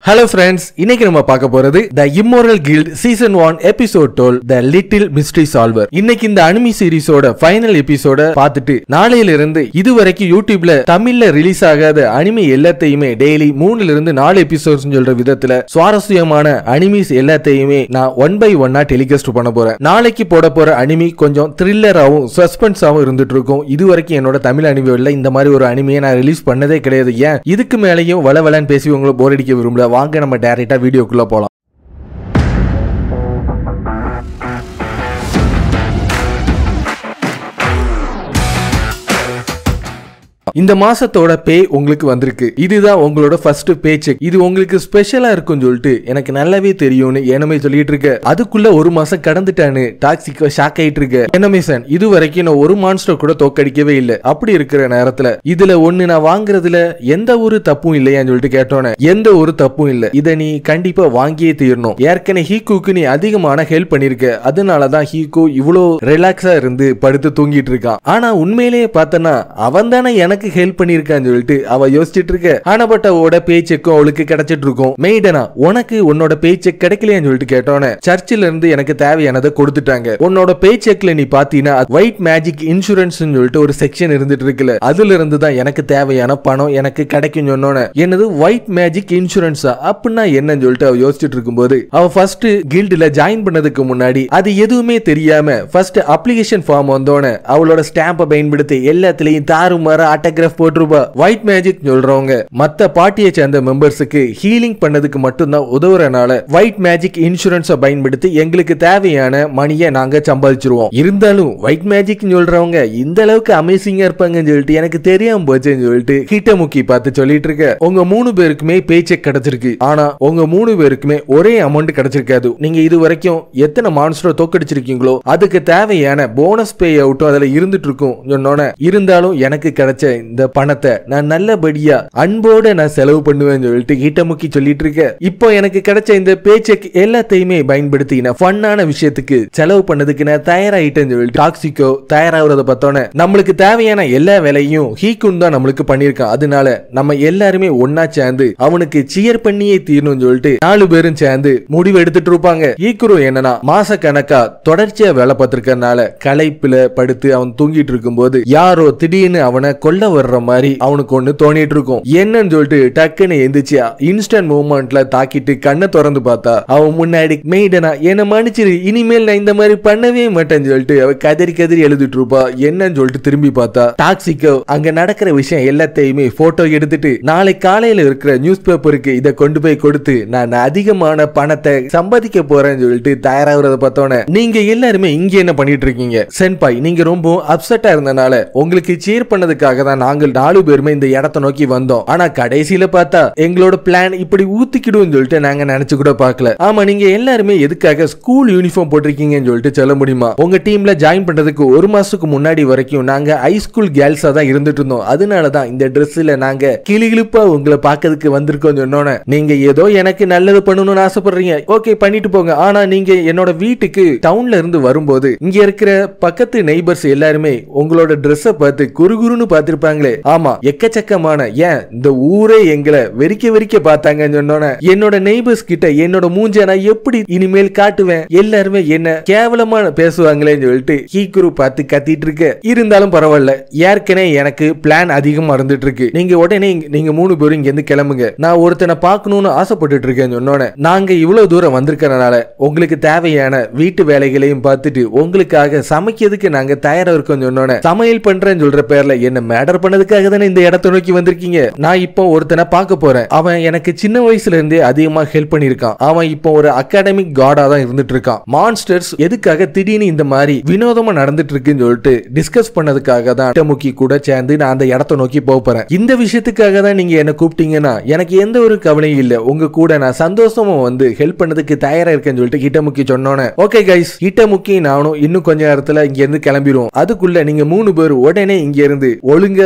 hello friends இன்னைக்கு நம்ம பார்க்க போறது the immoral guild season one episode toll the little mystery solver இன்னைக்கு இந்த அனிமி சீரிஸோட ஃபைனல் எபிசோட பார்த்துட்டு நாளையில இருந்து இது வரைக்கும் யூடியூப்ல தமிழ்ல ரிலீஸ் ஆகாத அனிமி எல்லாத்தையுமே டெய்லி மூணுல இருந்து நாலு எபிசோட்ஸ் சொல்ற விதத்துல சுவாரஸ்யமான அனிமிஸ் எல்லாத்தையுமே நான் ஒன் பை ஒன்னா டெலிகாஸ்ட் பண்ண போறேன் நாளைக்கு போட போற அனிமி கொஞ்சம் த்ரில்லராகவும் சஸ்பென்ஸாகவும் இருந்துட்டு இருக்கும் இது வரைக்கும் என்னோட தமிழ் அனிமியில் இந்த மாதிரி ஒரு அனிமையை நான் ரிலீஸ் பண்ணதே கிடையாது ஏன் இதுக்கு மேலேயும் வள வளன்னு பேசி உங்களை போர் அடிக்க விரும்பல வாங்க நம்ம டேரெக்டா வீடியோக்குள்ள போலாம் இந்த மாசத்தோட பே உங்களுக்கு வந்திருக்கு இதுதான் உங்களோட ஃபர்ஸ்ட் பே செக் இது உங்களுக்கு ஸ்பெஷலா இருக்கும்னு சொல்லிட்டு எனக்கு நல்லாவே தெரியும்னு என்னமே சொல்லிட்டு இருக்க அதுக்குள்ள ஒரு மாசம் கடந்துட்டான்னு டாக்ஸிக்கோ ஷாக் ஆயிட்டு இருக்க என்னமே சார் இது வரைக்கும் நான் ஒரு மான்ஸ்டர் கூட தோக்கடிக்கவே இல்லை அப்படி இருக்கிற நேரத்துல இதுல ஒண்ணு நான் வாங்குறதுல எந்த ஒரு தப்பும் இல்லையான்னு சொல்லிட்டு கேட்டோன்னே எந்த ஒரு தப்பும் இல்ல இத நீ கண்டிப்பா வாங்கியே தீரணும் ஏற்கனவே ஹீக்குக்கு நீ அதிகமான ஹெல்ப் பண்ணிருக்க அதனாலதான் ஹீக்கு இவ்வளோ ரிலாக்ஸா இருந்து படுத்து தூங்கிட்டு இருக்கான் ஆனா உண்மையிலேயே பார்த்தனா அவன் தானே எனக்கு ஹெல்ப் பண்ணிருக்கான்னு சொல்லிட்டு அவ யோசிச்சுட்டு இருக்க ஆனா பட் அவளோட பே செக்கும் அவளுக்கு கிடைச்சிட்டு இருக்கும் மெய்டனா உனக்கு உன்னோட பே செக் கிடைக்கலையான்னு சொல்லிட்டு கேட்டோன்னே சர்ச்சில் இருந்து எனக்கு தேவையானதை கொடுத்துட்டாங்க உன்னோட பே செக்ல நீ பாத்தீங்கன்னா ஒயிட் மேஜிக் இன்சூரன்ஸ் சொல்லிட்டு ஒரு செக்ஷன் இருந்துட்டு இருக்குல்ல அதுல இருந்து தான் எனக்கு தேவையான பணம் எனக்கு கிடைக்கும் சொன்னோன்னே என்னது ஒயிட் மேஜிக் இன்சூரன்ஸா அப்படின்னா என்னன்னு சொல்லிட்டு அவ யோசிச்சுட்டு இருக்கும்போது அவ ஃபர்ஸ்ட் கில்டுல ஜாயின் பண்ணதுக்கு முன்னாடி அது எதுவுமே தெரியாம ஃபர்ஸ்ட் அப்ளிகேஷன் ஃபார்ம் வந்தோடனே அவளோட ஸ்டாம்பை பயன்படுத்தி எல்லாத்துலயும் தாறுமாற ஆட்டோகிராஃப் போட்டுருப்பா ஒயிட் மேஜிக் சொல்றவங்க மத்த பார்ட்டியை சேர்ந்த மெம்பர்ஸுக்கு ஹீலிங் பண்ணதுக்கு மட்டும்தான் உதவுறனால ஒயிட் மேஜிக் இன்சூரன்ஸை பயன்படுத்தி எங்களுக்கு தேவையான மணியை நாங்க சம்பாதிச்சிருவோம் இருந்தாலும் ஒயிட் மேஜிக் சொல்றவங்க இந்த அளவுக்கு அமேசிங்கா இருப்பாங்கன்னு சொல்லிட்டு எனக்கு தெரியாம போச்சுன்னு சொல்லிட்டு கிட்ட முக்கி பார்த்து சொல்லிட்டு இருக்க உங்க மூணு பேருக்குமே பே செக் கிடைச்சிருக்கு ஆனா உங்க மூணு பேருக்குமே ஒரே அமௌண்ட் கிடைச்சிருக்காது நீங்க இது வரைக்கும் எத்தனை மான்ஸ்டர் தோக்கடிச்சிருக்கீங்களோ அதுக்கு தேவையான போனஸ் பே அவுட்டும் அதுல இருந்துட்டு இருக்கும் சொன்னோன்னே இருந்தாலும் எனக்கு கிடைச்ச இந்த பணத்தை நான் நல்லபடியா அன்போட நான் செலவு பண்ணுவேன்னு சொல்லிட்டு கிட்டமுக்கி சொல்லிட்டு இருக்க இப்போ எனக்கு கிடைச்ச இந்த பே செக் எல்லாத்தையுமே பயன்படுத்தி நான் ஃபன்னான விஷயத்துக்கு செலவு பண்ணதுக்கு நான் தயாராயிட்டேன்னு சொல்லிட்டு டாக்ஸிக்கோ தயாராகிறத பார்த்தோன்னே நம்மளுக்கு தேவையான எல்லா வேலையும் ஹீக்குன் தான் நம்மளுக்கு பண்ணியிருக்கான் அதனால நம்ம எல்லாருமே ஒன்னா சேர்ந்து அவனுக்கு சியர் பண்ணியே தீரணும்னு சொல்லிட்டு நாலு பேரும் சேர்ந்து முடிவு எடுத்துட்டு இருப்பாங்க ஈக்குரு என்னன்னா மாச கணக்கா தொடர்ச்சியா வேலை பார்த்திருக்கறனால களைப்புல படுத்து அவன் தூங்கிட்டு இருக்கும்போது யாரோ திடீர்னு அவனை கொல்ல வர்ற மாதிரி அவனுக்கு ஒண்ணு தோணிட்டு இருக்கும் என்னன்னு சொல்லிட்டு டக்குன்னு எந்திரிச்சு இன்ஸ்டன்ட் மூவ்மெண்ட்ல தாக்கிட்டு கண்ணை திறந்து பார்த்தா அவன் முன்னாடி மெய்டனா என்ன மன்னிச்சிரு இனிமேல் நான் இந்த மாதிரி பண்ணவே மாட்டேன்னு சொல்லிட்டு அவ கதறி கதறி எழுதிட்டு இருப்பா என்னன்னு சொல்லிட்டு திரும்பி பார்த்தா டாக்ஸிக்கோ அங்க நடக்கிற விஷயம் எல்லாத்தையுமே போட்டோ எடுத்துட்டு நாளை காலையில இருக்கிற நியூஸ் பேப்பருக்கு இதை கொண்டு போய் கொடுத்து நான் அதிகமான பணத்தை சம்பாதிக்க போறேன்னு சொல்லிட்டு தயாராகிறத பார்த்தோன்னே நீங்க எல்லாருமே இங்க என்ன பண்ணிட்டு இருக்கீங்க சென்பாய் நீங்க ரொம்ப அப்செட்டா இருந்தனால உங்களுக்கு சீர் பண்ணதுக்காக தான் நாங்கள் நாலு பேருமே இந்த இடத்தை நோக்கி வந்தோம் ஆனா கடைசியில பார்த்தா எங்களோட பிளான் இப்படி ஊத்திக்கிடும் சொல்லிட்டு நாங்க நினைச்சு கூட பார்க்கல ஆமா நீங்க எல்லாருமே எதுக்காக ஸ்கூல் யூனிஃபார்ம் போட்டிருக்கீங்கன்னு சொல்லிட்டு சொல்ல முடியுமா உங்க டீம்ல ஜாயின் பண்றதுக்கு ஒரு மாசத்துக்கு முன்னாடி வரைக்கும் நாங்க ஹை ஸ்கூல் கேர்ள்ஸா தான் இருந்துட்டு இருந்தோம் அதனால தான் இந்த ட்ரெஸ்ல நாங்க கிளிகிழிப்பா உங்களை பார்க்கறதுக்கு வந்திருக்கோம் சொன்னோன்னே நீங்க ஏதோ எனக்கு நல்லது பண்ணணும்னு ஆசைப்படுறீங்க ஓகே பண்ணிட்டு போங்க ஆனா நீங்க என்னோட வீட்டுக்கு டவுன்ல இருந்து வரும்போது இங்க இருக்கிற பக்கத்து நெய்பர்ஸ் எல்லாருமே உங்களோட ட்ரெஸ்ஸை பார்த்து குறுகுறுன்னு பார்த்திருப்பாங்களே ஆமா எக்கச்சக்கமான ஏன் இந்த ஊரே எங்களை வெறிக்க வெறிக்க பார்த்தாங்கன்னு சொன்னோன்னே என்னோட நெய்பர்ஸ் கிட்ட என்னோட மூஞ்ச நான் எப்படி இனிமேல் காட்டுவேன் எல்லாருமே என்ன கேவலமா பேசுவாங்களேன்னு சொல்லிட்டு ஹீக்குரு பார்த்து கத்திட்டு இருக்க இருந்தாலும் பரவாயில்ல ஏற்கனவே எனக்கு பிளான் அதிகமா இருந்துட்டு இருக்கு நீங்க உடனே இங்க- நீங்க மூணு பேரும் இங்க இருந்து கிளம்புங்க நான் ஒருத்தனை பார்க்கணும்னு ஆசைப்பட்டுட்டு இருக்கேன்னு சொன்னோன்னே நாங்க இவ்வளவு தூரம் வந்திருக்கறனால உங்களுக்கு தேவையான வீட்டு வேலைகளையும் பார்த்துட்டு உங்களுக்காக சமைக்கிறதுக்கு நாங்க தயாரா இருக்கோம் சொன்னோன்னே சமையல் பண்றேன்னு சொல்ற பேர்ல என்ன மேடர் பண்ணதுக்காக தானே இந்த இடத்தை நோக்கி வந்திருக்கீங்க நான் இப்போ ஒருத்தனை பார்க்க போறேன் அவன் எனக்கு சின்ன வயசுல இருந்தே அதிகமா ஹெல்ப் பண்ணிருக்கான் அவன் இப்போ ஒரு அகாடமிக் காடா தான் இருந்துட்டு இருக்கான் மான்ஸ்டர்ஸ் எதுக்காக திடீர்னு இந்த மாதிரி வினோதமா நடந்துட்டு இருக்குன்னு சொல்லிட்டு டிஸ்கஸ் பண்ணதுக்காக தான் முக்கி கூட சேர்ந்து நான் அந்த இடத்தை நோக்கி போக போறேன் இந்த விஷயத்துக்காக தான் நீங்க என்ன கூப்பிட்டீங்கன்னா எனக்கு எந்த ஒரு கவலையும் இல்ல உங்க கூட நான் சந்தோஷமா வந்து ஹெல்ப் பண்ணதுக்கு தயாரா இருக்கேன்னு சொல்லிட்டு கிட்டமுக்கி சொன்னோன்னே ஓகே கைஸ் கிட்டமுக்கி நானும் இன்னும் கொஞ்ச நேரத்துல இங்க இருந்து கிளம்பிடுவோம் அதுக்குள்ள நீங்க மூணு பேர் உடனே இங்க இருந்து ஒழுங்கா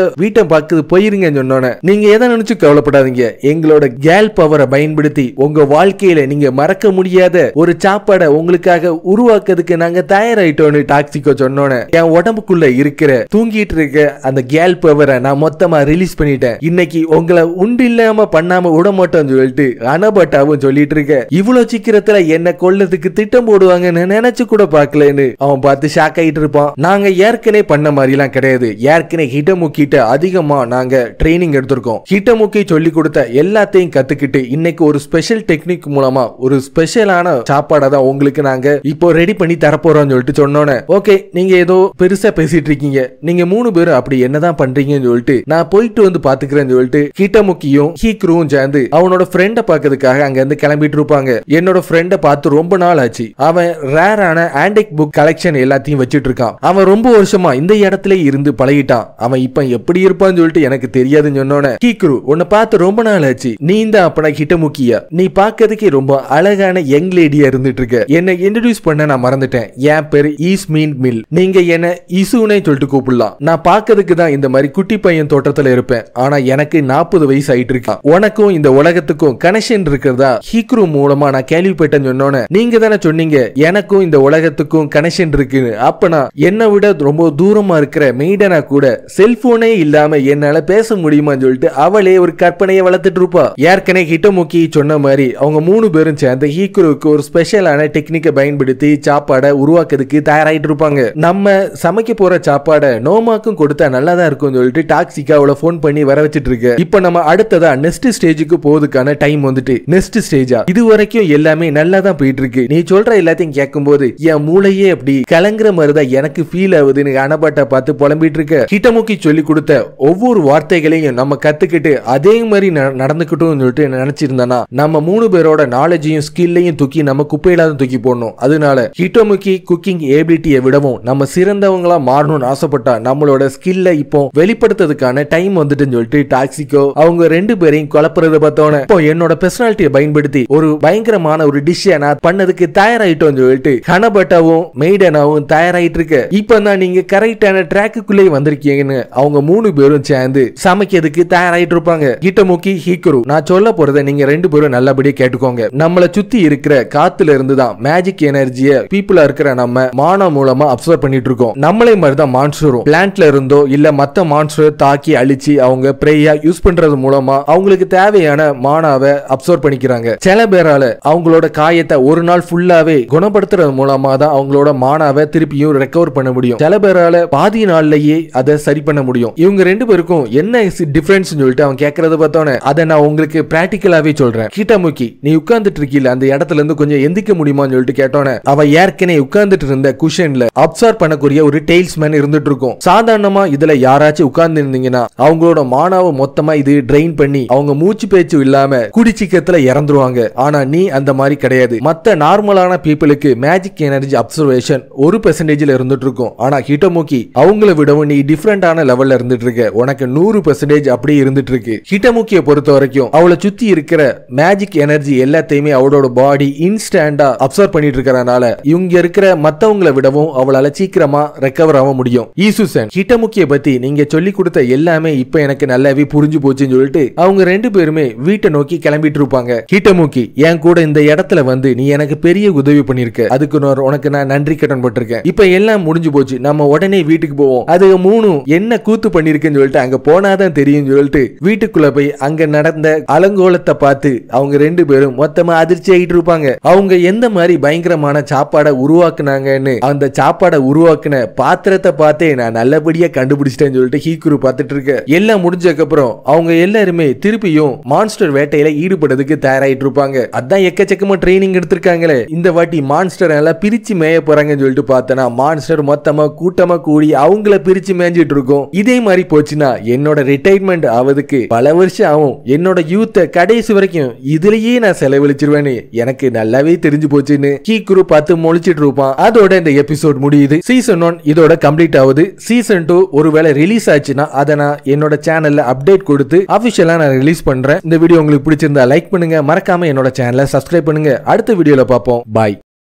வீட்டை பார்க்குது போயிருங்கன்னு சொன்னோன்னே நீங்க எதை நினைச்சு கவலைப்படாதீங்க எங்களோட கேல் பவரை பயன்படுத்தி உங்க வாழ்க்கையில நீங்க மறக்க முடியாத ஒரு சாப்பாடை உங்களுக்காக உருவாக்குறதுக்கு நாங்க தயாராயிட்டோம்னு டாக்ஸிக்கோ சொன்னோன்னே என் உடம்புக்குள்ள இருக்கிற தூங்கிட்டு இருக்க அந்த கேல் பவரை நான் மொத்தமா ரிலீஸ் பண்ணிட்டேன் இன்னைக்கு உங்களை உண்டு இல்லாம பண்ணாம விட மாட்டோம்னு சொல்லிட்டு அனபட்டாவும் சொல்லிட்டு இருக்க இவ்வளவு சீக்கிரத்துல என்ன கொல்லதுக்கு திட்டம் போடுவாங்கன்னு நினைச்சு கூட பார்க்கலன்னு அவன் பார்த்து ஷாக் ஆயிட்டு இருப்பான் நாங்க ஏற்கனவே பண்ண மாதிரி எல்லாம் கிடையாது ஏற்கனவே ஹிட்டமுக்கிட்ட அதிகமா நாங்க ட்ரைனிங் எடுத்திருக்கோம் ஹிட்டமுக்கி சொல்லி கொடுத்த எல்லாத்தையும் கத்துக்கிட்டு இன்னைக்கு ஒரு ஸ்பெஷல் டெக்னிக் மூலமா ஒரு ஸ்பெஷலான சாப்பாடை தான் உங்களுக்கு நாங்க இப்போ ரெடி பண்ணி தரப்போறோம்னு சொல்லிட்டு சொன்னோன்னே ஓகே நீங்க ஏதோ பெருசா பேசிட்டு இருக்கீங்க நீங்க மூணு பேரும் அப்படி என்னதான் பண்றீங்கன்னு சொல்லிட்டு நான் போயிட்டு வந்து பாத்துக்கிறேன்னு சொல்லிட்டு ஹிட்டமுக்கியும் ஹீக்ருவும் சேர்ந்து அவனோட ஃப்ரெண்டை பார்க்கறதுக்காக அங்க இருந்து கிளம்பிட்டு இருப்பாங்க என்னோட ஃப்ரெண்டை பார்த்து ரொம்ப நாள் ஆச்சு அவன் ரேரான ஆன்டிக் புக் கலெக்ஷன் எல்லாத்தையும் வச்சிட்டு இருக்கான் அவன் ரொம்ப வருஷமா இந்த இடத்துல இருந்து பழகிட்டான் அவன் இப்ப எப்படி இருப்பான்னு சொல்லிட்டு எனக்கு தெரியாதுன்னு சொன்னோன்னே ஹீக்ரு உன்னை பார்த்து ரொம்ப நாள் ஆச்சு நீ இந்த அப்பனா ஹிட்டமுக்கியா நீ பார்க்கறதுக்கே ரொம்ப அழகான யங் லேடியா இருந்துட்டு இருக்க என்னை இன்ட்ரடியூஸ் பண்ண நான் மறந்துட்டேன் என் பேரு ஈஸ்மீன் மில் நீங்க என்ன இசுனே சொல்லிட்டு கூப்பிடலாம் நான் பார்க்கறதுக்கு தான் இந்த மாதிரி குட்டி பையன் தோட்டத்துல இருப்பேன் ஆனா எனக்கு நாற்பது வயசு ஆயிட்டு இருக்கான் உனக்கும் இந்த உலகத்துக்கும் கனெக்ஷன் இருக்கிறதா ஹீக்ரு மூலமா நான் கேள்விப்பட்டேன்னு சொன்னோன்னே நீங்க தானே சொன்னீங்க எனக்கும் இந்த உலகத்துக்கும் கனெக்ஷன் இருக்குன்னு அப்பனா என்னை விட ரொம்ப தூரமா இருக்கிற மெய்டனா கூட செல்போனே இல்லாம என்னால பேச முடியுமான்னு சொல்லிட்டு அவளே ஒரு கற்பனையை வளர்த்துட்டு இருப்பா ஏற்கனவே ஹிட்டமுக்கி சொன்ன மாதிரி அவங்க மூணு பேரும் சேர்ந்து ஹீக்ருவுக்கு ஒரு ஸ்பெஷலான டெக்னிக்கை பயன்படுத்தி சாப்பாடை உருவாக்குறதுக்கு தயாராயிட்டு இருப்பாங்க நம்ம சமைக்க போற சாப்பாடை நோமாக்கும் கொடுத்தா நல்லா தான் இருக்கும்னு சொல்லிட்டு டாக்ஸிக்கு அவளை ஃபோன் பண்ணி வர வச்சிட்டு இருக்கு இப்போ நம்ம அடுத்ததா நெக்ஸ்ட் ஸ்டேஜுக்கு போறதுக்கான டைம் வந்துட்டு நெக்ஸ்ட் ஸ்டேஜா இது வரைக்கும் எல்லாமே நல்லா தான் போயிட்டு இருக்கு நீ சொல்ற எல்லாத்தையும் கேட்கும்போது என் மூளையே அப்படி கலங்குற மாதிரி தான் எனக்கு ஃபீல் ஆகுதுன்னு அனபாட்டை பார்த்து புலம்பிட்டு இருக்க ஹிட்டமுக்கி சொல்லி கொடுத்த ஒவ்வொரு வார்த்தைகளையும் நம்ம கத்துக்கிட்டு அதே மாதிரி ந- நடந்துக்கிட்டோம்னு சொல்லிட்டு நினைச்சிருந்தேன்னா நம்ம மூணு பேரோட நாலேஜையும் ஸ்கில்லையும் தூக்கி நம்ம குப்பையில தான் தூக்கி போடணும் அதனால ஹிட்டமுக்கி குக்கிங் ஏபிலிட்டியை விடவும் நம்ம சிறந்தவங்களா மாறணும்னு ஆசைப்பட்டா நம்மளோட ஸ்கில்ல இப்போ வெளிப்படுத்துறதுக்கான டைம் வந்துட்டுன்னு சொல்லிட்டு டாக்ஸிக்கோ அவங்க ரெண்டு பேரையும் குழப்புறத பார்த்தோன்னே இப்போ என்னோட பெர்சனாலிட்டியை பயன்படுத்தி ஒரு பயங்கரமான ஒரு டிஷ்ஷை நான் பண்ணதுக்கு தயாராயிட்டோம்னு சொல்லிட்டு ஹனபட்டாவும் மெய்டனாவும் தயாராயிட்டு இருக்க இப்போ தான் நீங்க கரெக்டான ட்ராக்குக்குள்ளே வந்திருக்கீங்கன்னு அவங்க மூணு பேரும் சேர்ந்து சமைக்கிறதுக்கு தயாராயிட்டு இருப்பாங்க கிட்டமுக்கி ஹீக்குரு நான் சொல்ல போறதை நீங்க ரெண்டு பேரும் நல்லபடியா கேட்டுக்கோங்க நம்மள சுத்தி இருக்கிற காத்துல இருந்து தான் மேஜிக் எனர்ஜிய பீப்புளா இருக்கிற நம்ம மான மூலமா அப்சர்வ் பண்ணிட்டு இருக்கோம் நம்மளே மாதிரி தான் மான்ஸ்டரும் பிளான்ட்ல இருந்தோ இல்ல மத்த மான்ஸ்டர் தாக்கி அழிச்சு அவங்க ப்ரேயா யூஸ் பண்றது மூலமா அவங்களுக்கு தேவையான மானாவை அப்சர்வ் பண்ணிக்கிறாங்க சில பேரால அவங்களோட காயத்தை ஒரு நாள் ஃபுல்லாவே குணப்படுத்துறது மூலமா தான் அவங்களோட மானாவை திருப்பியும் ரெக்கவர் பண்ண முடியும் சில பேரால பாதி நாள்லயே அதை சரி பண்ண முடியும் இவங்க ரெண்டு பேருக்கும் என்ன டிஃபரன்ஸ் சொல்லிட்டு அவன் கேட்கறத பார்த்தோன்னே அதை நான் உங்களுக்கு பிராக்டிக்கலாவே சொல்றேன் கிட்டமுக்கி நீ உட்கார்ந்துட்டு இருக்கீல அந்த இடத்துல இருந்து கொஞ்சம் எந்திக்க முடியுமான்னு சொல்லிட்டு கேட்டோன்னே அவ ஏற்கனவே உட்கார்ந்துட்டு இருந்த குஷன்ல அப்சர்வ் பண்ணக்கூடிய ஒரு டெய்ல்ஸ் மேன் இருந்துட்டு இருக்கும் சாதாரணமா இதுல யாராச்சும் உட்கார்ந்து இருந்தீங்கன்னா அவங்களோட மானாவை மொத்தமா இது ட்ரெயின் பண்ணி அவங்க மூச்சு பேச்சு இல்லாம குடிச்சிக்கத்துல இறந்துருவாங்க ஆனா நீ அந்த மாதிரி கிடையாது மத்த நார்மலான பீப்புளுக்கு மேஜிக் எனர்ஜி அப்சர்வேஷன் ஒரு பெர்சன்டேஜ்ல இருந்துட்டு இருக்கும் ஆனா ஹிட்டமுக்கி அவங்கள விடவும் நீ டிஃப்ரெண்டான லெவல்ல இருந்துட்டு இருக்க உனக்கு நூறு பெர்சன்டேஜ் அப்படி இருந்துட்டு இருக்கு ஹிட்டமுக்கிய பொறுத்த வரைக்கும் அவளை சுத்தி இருக்கிற மேஜிக் எனர்ஜி எல்லாத்தையுமே அவளோட பாடி இன்ஸ்டன்டா அப்சர்வ் பண்ணிட்டு இருக்கறனால இவங்க இருக்கிற மத்தவங்களை விடவும் அவளால சீக்கிரமா ரெக்கவர் ஆக முடியும் ஈசுசன் ஹிட்டமுக்கிய பத்தி நீங்க சொல்லி கொடுத்த எல்லாமே இப்ப எனக்கு நல்லாவே புரிஞ்சு போச்சுன்னு சொல்லிட்டு அவங்க ரெண்டு பேருமே வீட்டை நோக்கி கிளம்பிட்டு இருப்பாங்க ஹிட்டமுக்கி என் கூட இந்த இடத்துல வந்து நீ எனக்கு பெரிய உதவி பண்ணிருக்க அதுக்கு நான் உனக்கு நான் நன்றி கடன் பட்டிருக்கேன் இப்ப எல்லாம் முடிஞ்சு போச்சு நம்ம உடனே வீட்டுக்கு போவோம் அது மூணும் என்ன கூத்து பண்ணிருக்குன்னு சொல்லிட்டு அங்க போனாதான் தெரியும் சொல்லிட்டு வீட்டுக்குள்ள போய் அங்க நடந்த அலங்கோலத்தை பார்த்து அவங்க ரெண்டு பேரும் மொத்தமா அதிர்ச்சி ஆகிட்டு இருப்பாங்க அவங்க எந்த மாதிரி பயங்கரமான சாப்பாடை உருவாக்குனாங்கன்னு அந்த சாப்பாடை உருவாக்குன பாத்திரத்தை பார்த்தே நான் நல்லபடியா கண்டுபிடிச்சிட்டேன்னு சொல்லிட்டு ஹீக்குரு பார்த்துட்டு இருக்க எல்லாம் முடிஞ்சதுக்கு அப்புறம் அவங்க எல்லாருமே திருப்பியும் மான்ஸ்டர் வேட்டையில ஈடுபடுறதுக்கு தயாராயிட்டு இருப்பாங்க அதான் எக்கச்சக்கமா ட்ரைனிங் எடுத்திருக்காங்களே இந்த வாட்டி மான்ஸ்டர் எல்லாம் பிரிச்சு மேய போறாங்கன்னு சொல்லிட்டு பார்த்தனா மான்ஸ்டர் மொத்தமா கூட்டமா கூடி அவங்கள பிரிச்சு மேய்ஞ்சிட்டு இருக்கும் இதே மாதிரி போச்சுன்னா என்னோட ரிட்டைர்மெண்ட் ஆவதுக்கு பல வருஷம் ஆகும் என்னோட யூத்தை கடைசி வரைக்கும் இதுலயே நான் செலவழிச்சிருவேன்னு எனக்கு நல்லாவே தெரிஞ்சு போச்சுன்னு கீக்குரு பார்த்து முழிச்சிட்டு இருப்பான் அதோட இந்த எபிசோட் முடியுது சீசன் ஒன் இதோட கம்ப்ளீட் ஆகுது சீசன் டூ ஒருவேளை ரிலீஸ் ஆச்சுன்னா அதை நான் என்னோட சேனல்ல அப்டேட் கொடுத்து அபிஷியலா நான் ரிலீஸ் பண்றேன் இந்த வீடியோ உங்களுக்கு பிடிச்சிருந்தா லைக் பண்ணுங்க மறக்காம என்னோட சேனலை சப்ஸ்கிரைப் பண்ணுங்க அடுத்த வீடியோல பார்ப்போம் பாய்